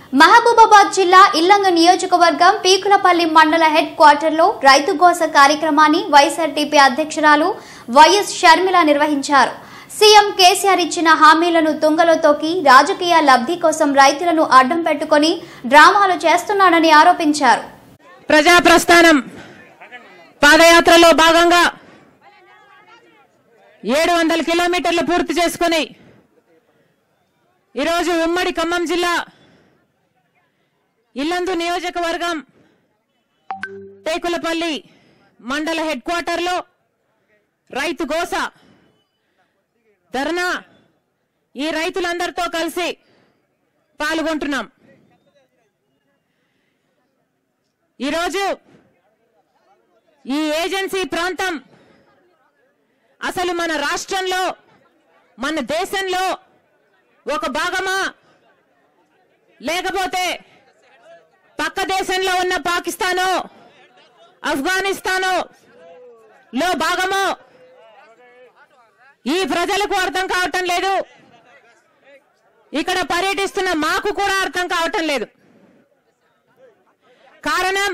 మహబూబాబాద్ జిల్లా ఇల్లంగ నియోజకవర్గం పీకులపల్లి మండల హెడ్ క్వార్టర్లో రైతు గోస కార్యక్రమాన్ని వైఎస్ఆర్టీపీ అధ్యక్షురాలు వైఎస్ షర్మిల నిర్వహించారు సీఎం కేసీఆర్ ఇచ్చిన హామీలను తుంగలో తొక్కి రాజకీయ లబ్ధి కోసం రైతులను అడ్డం పెట్టుకుని డ్రామాలు చేస్తున్నాడని ఆరోపించారు ప్రజా ప్రస్థానం పాదయాత్రలో భాగంగా ఏడు వందల కిలోమీటర్లు పూర్తి చేసుకుని ఈరోజు ఉమ్మడి ఖమ్మం జిల్లా ఇల్లందు నియోజకవర్గం టేకులపల్లి మండల హెడ్ క్వార్టర్లో రైతు గోస ధర్నా ఈ రైతులందరితో కలిసి పాల్గొంటున్నాం ఈరోజు ఈ ఏజెన్సీ ప్రాంతం అసలు మన రాష్ట్రంలో మన దేశంలో ఒక భాగమా లేకపోతే పక్క దేశంలో ఉన్న పాకిస్తాను ఆఫ్ఘనిస్తాను లో భాగమో ఈ ప్రజలకు అర్థం కావటం లేదు ఇక్కడ పర్యటిస్తున్న మాకు కూడా అర్థం కావటం లేదు కారణం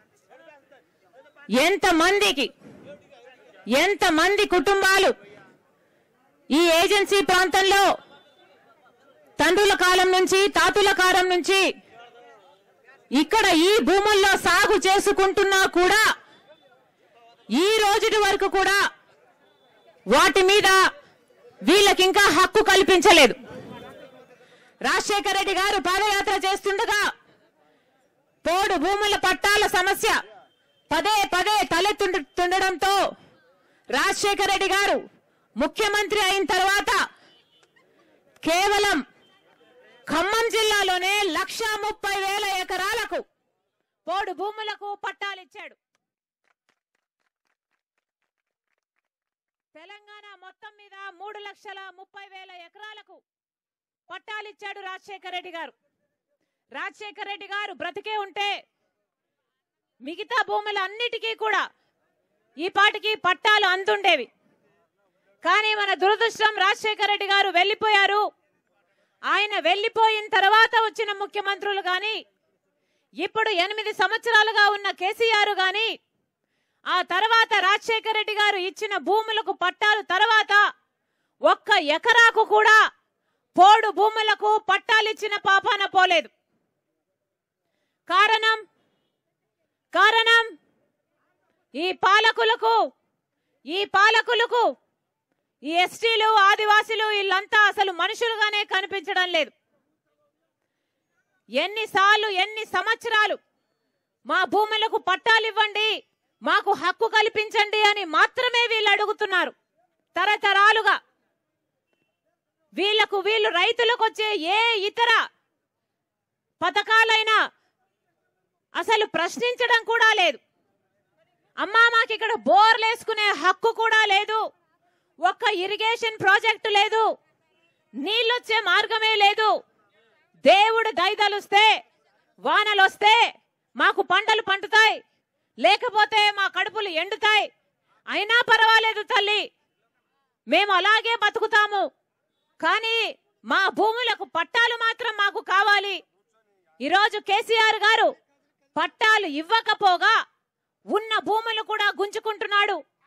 ఎంతమందికి ఎంతమంది కుటుంబాలు ఈ ఏజెన్సీ ప్రాంతంలో తండ్రుల కాలం నుంచి తాతుల కాలం నుంచి ఇక్కడ ఈ భూముల్లో సాగు చేసుకుంటున్నా కూడా ఈ రోజుటి వరకు కూడా వాటి మీద వీళ్ళకింకా హక్కు కల్పించలేదు రాజశేఖర రెడ్డి గారు పాదయాత్ర చేస్తుండగా పోడు భూముల పట్టాల సమస్య పదే పదే తలెత్తుండడంతో రాజశేఖర రెడ్డి గారు ముఖ్యమంత్రి అయిన తర్వాత కేవలం ఖమ్మం జిల్లాలోనే లక్ష ముప్పై వేల ఎకరాలకు పోడు భూములకు పట్టాలిచ్చాడు తెలంగాణ మొత్తం మీద మూడు లక్షల ముప్పై వేల ఎకరాలకు పట్టాలిచ్చాడు రాజశేఖర రెడ్డి గారు రాజశేఖర రెడ్డి గారు బ్రతికే ఉంటే మిగతా భూములన్నిటికీ కూడా ఈ పాటికి పట్టాలు అందుండేవి కానీ మన దురదృష్టం రాజశేఖర రెడ్డి గారు వెళ్ళిపోయారు ఆయన వెళ్ళిపోయిన తర్వాత వచ్చిన ముఖ్యమంత్రులు గాని ఇప్పుడు ఎనిమిది సంవత్సరాలుగా ఉన్న కేసీఆర్ గాని ఆ తర్వాత రాజశేఖర రెడ్డి గారు ఇచ్చిన భూములకు పట్టాలు తర్వాత ఒక్క ఎకరాకు కూడా పోడు భూములకు పట్టాలిచ్చిన పాపాన పోలేదు కారణం కారణం ఈ పాలకులకు ఈ పాలకులకు ఈ ఎస్టీలు ఆదివాసులు వీళ్ళంతా అసలు మనుషులుగానే కనిపించడం లేదు ఎన్నిసార్లు ఎన్ని సంవత్సరాలు మా భూములకు పట్టాలివ్వండి మాకు హక్కు కల్పించండి అని మాత్రమే వీళ్ళు అడుగుతున్నారు తరతరాలుగా వీళ్లకు వీళ్ళు రైతులకు వచ్చే ఏ ఇతర పథకాలైనా అసలు ప్రశ్నించడం కూడా లేదు అమ్మా మాకు ఇక్కడ బోర్లు వేసుకునే హక్కు కూడా లేదు ఒక్క ఇరిగేషన్ ప్రాజెక్టు లేదు నీళ్ళొచ్చే మార్గమే లేదు దేవుడు దయదలుస్తే వానలు వస్తే మాకు పంటలు పండుతాయి లేకపోతే మా కడుపులు ఎండుతాయి అయినా పర్వాలేదు తల్లి మేము అలాగే బతుకుతాము కానీ మా భూములకు పట్టాలు మాత్రం మాకు కావాలి ఈరోజు కేసీఆర్ గారు పట్టాలు ఇవ్వకపోగా ఉన్న భూములు కూడా గుంజుకుంటున్నాడు